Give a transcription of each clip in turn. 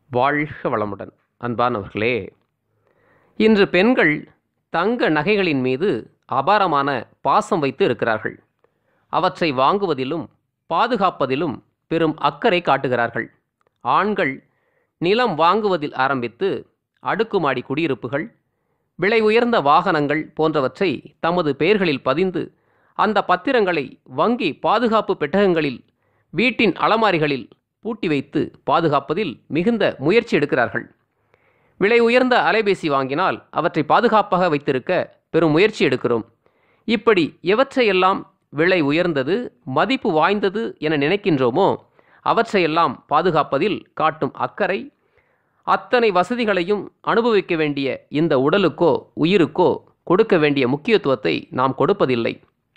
வாழ்க வளமுடன் அன்பானவர்களே இன்று பெண்கள் தங்க நகைகளின் மீது அபாரமான பாசம் வைத்து இருக்கிறார்கள் அவற்றை வாங்குவதிலும் பாதுகாப்பதிலும் பெரும் அக்கறை காட்டுகிறார்கள் ஆண்கள் நிலம் வாங்குவதில் ஆரம்பித்து அடுக்குமாடி குடியிருப்புகள் விலை உயர்ந்த வாகனங்கள் போன்றவற்றை தமது பெயர்களில் பதிந்து அந்த பத்திரங்களை வங்கி பாதுகாப்பு பெட்டகங்களில் வீட்டின் அலமாரிகளில் பூட்டி வைத்து பாதுகாப்பதில் மிகுந்த முயற்சி எடுக்கிறார்கள் விலை உயர்ந்த அலைபேசி வாங்கினால் அவற்றை பாதுகாப்பாக வைத்திருக்க பெரும் முயற்சி எடுக்கிறோம் இப்படி எவற்றையெல்லாம் விலை உயர்ந்தது மதிப்பு வாய்ந்தது என நினைக்கின்றோமோ அவற்றையெல்லாம் பாதுகாப்பதில் காட்டும் அக்கறை அத்தனை வசதிகளையும் அனுபவிக்க வேண்டிய இந்த உடலுக்கோ உயிருக்கோ கொடுக்க வேண்டிய முக்கியத்துவத்தை நாம் கொடுப்பதில்லை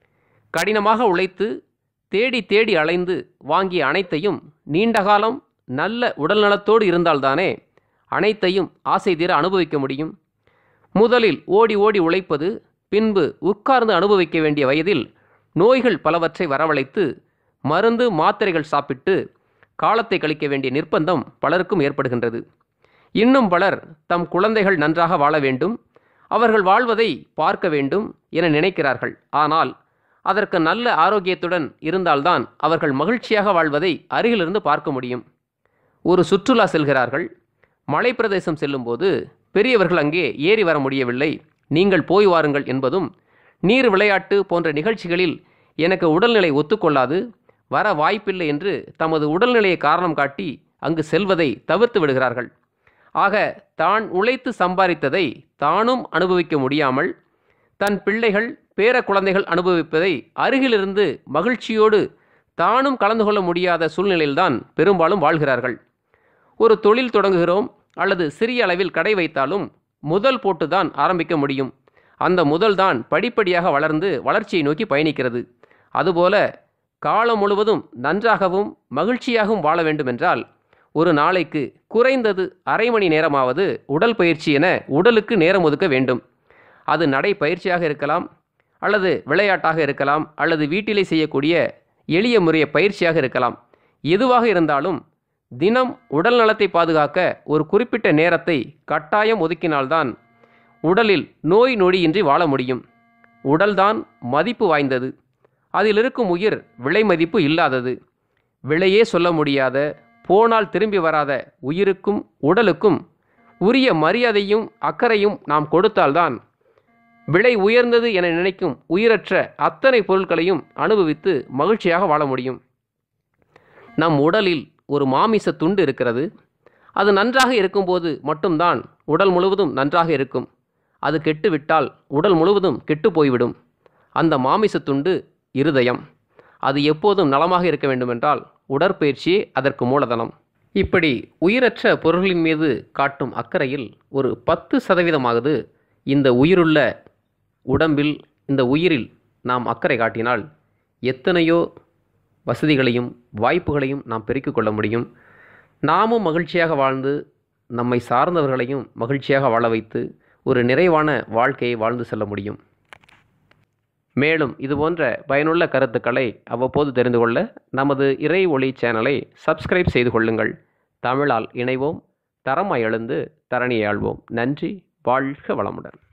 கடினமாக உழைத்து தேடி தேடி அலைந்து வாங்கிய அனைத்தையும் நீண்ட காலம் நல்ல உடல்நலத்தோடு இருந்தால்தானே அனைத்தையும் ஆசை தீர அனுபவிக்க முடியும் முதலில் ஓடி ஓடி உழைப்பது பின்பு உட்கார்ந்து அனுபவிக்க வேண்டிய வயதில் நோய்கள் பலவற்றை வரவழைத்து மருந்து மாத்திரைகள் சாப்பிட்டு காலத்தை கழிக்க வேண்டிய நிர்பந்தம் பலருக்கும் ஏற்படுகின்றது இன்னும் பலர் தம் குழந்தைகள் நன்றாக வாழ வேண்டும் அவர்கள் வாழ்வதை பார்க்க வேண்டும் என நினைக்கிறார்கள் ஆனால் அதற்கு நல்ல ஆரோக்கியத்துடன் இருந்தால்தான் அவர்கள் மகிழ்ச்சியாக வாழ்வதை அருகிலிருந்து பார்க்க முடியும் ஒரு சுற்றுலா செல்கிறார்கள் மலை பிரதேசம் செல்லும்போது பெரியவர்கள் அங்கே ஏறி வர முடியவில்லை நீங்கள் போய் வாருங்கள் என்பதும் நீர் விளையாட்டு போன்ற நிகழ்ச்சிகளில் எனக்கு உடல்நிலை ஒத்துக்கொள்ளாது வர வாய்ப்பில்லை என்று தமது உடல்நிலையை காரணம் காட்டி அங்கு செல்வதை தவிர்த்து விடுகிறார்கள் ஆக தான் உழைத்து சம்பாதித்ததை தானும் அனுபவிக்க முடியாமல் தன் பிள்ளைகள் பேர குழந்தைகள் அனுபவிப்பதை அருகிலிருந்து மகிழ்ச்சியோடு தானும் கலந்து கொள்ள முடியாத சூழ்நிலையில்தான் பெரும்பாலும் வாழ்கிறார்கள் ஒரு தொழில் தொடங்குகிறோம் அல்லது சிறிய அளவில் கடை வைத்தாலும் முதல் போட்டுதான் ஆரம்பிக்க முடியும் அந்த முதல்தான் படிப்படியாக வளர்ந்து வளர்ச்சியை நோக்கி பயணிக்கிறது அதுபோல காலம் முழுவதும் நன்றாகவும் மகிழ்ச்சியாகவும் வாழ வேண்டுமென்றால் ஒரு நாளைக்கு குறைந்தது அரை மணி நேரமாவது உடல் பயிற்சி என உடலுக்கு நேரம் ஒதுக்க வேண்டும் அது நடை பயிற்சியாக இருக்கலாம் அல்லது விளையாட்டாக இருக்கலாம் அல்லது வீட்டிலே செய்யக்கூடிய எளிய முறைய பயிற்சியாக இருக்கலாம் எதுவாக இருந்தாலும் தினம் உடல் நலத்தை பாதுகாக்க ஒரு குறிப்பிட்ட நேரத்தை கட்டாயம் ஒதுக்கினால்தான் உடலில் நோய் நொடியின்றி வாழ முடியும் உடல்தான் மதிப்பு வாய்ந்தது அதில் இருக்கும் உயிர் விலை மதிப்பு இல்லாதது விலையே சொல்ல முடியாத போனால் திரும்பி வராத உயிருக்கும் உடலுக்கும் உரிய மரியாதையும் அக்கறையும் நாம் கொடுத்தால்தான் விலை உயர்ந்தது என நினைக்கும் உயிரற்ற அத்தனை பொருட்களையும் அனுபவித்து மகிழ்ச்சியாக வாழ முடியும் நம் உடலில் ஒரு மாமிச துண்டு இருக்கிறது அது நன்றாக இருக்கும்போது மட்டும்தான் உடல் முழுவதும் நன்றாக இருக்கும் அது கெட்டுவிட்டால் உடல் முழுவதும் கெட்டு போய்விடும் அந்த மாமிச துண்டு இருதயம் அது எப்போதும் நலமாக இருக்க வேண்டுமென்றால் உடற்பயிற்சியே அதற்கு மூலதனம் இப்படி உயிரற்ற பொருள்களின் மீது காட்டும் அக்கறையில் ஒரு பத்து சதவீதமாவது இந்த உயிருள்ள உடம்பில் இந்த உயிரில் நாம் அக்கறை காட்டினால் எத்தனையோ வசதிகளையும் வாய்ப்புகளையும் நாம் பெருக்கிக் கொள்ள முடியும் நாமும் மகிழ்ச்சியாக வாழ்ந்து நம்மை சார்ந்தவர்களையும் மகிழ்ச்சியாக வாழ வைத்து ஒரு நிறைவான வாழ்க்கையை வாழ்ந்து செல்ல முடியும் மேலும் இதுபோன்ற பயனுள்ள கருத்துக்களை அவ்வப்போது தெரிந்து கொள்ள நமது இறை ஒளி சேனலை சப்ஸ்கிரைப் செய்து கொள்ளுங்கள் தமிழால் இணைவோம் தரமாய் எழுந்து தரணியை ஆள்வோம் நன்றி வாழ்க வளமுடன்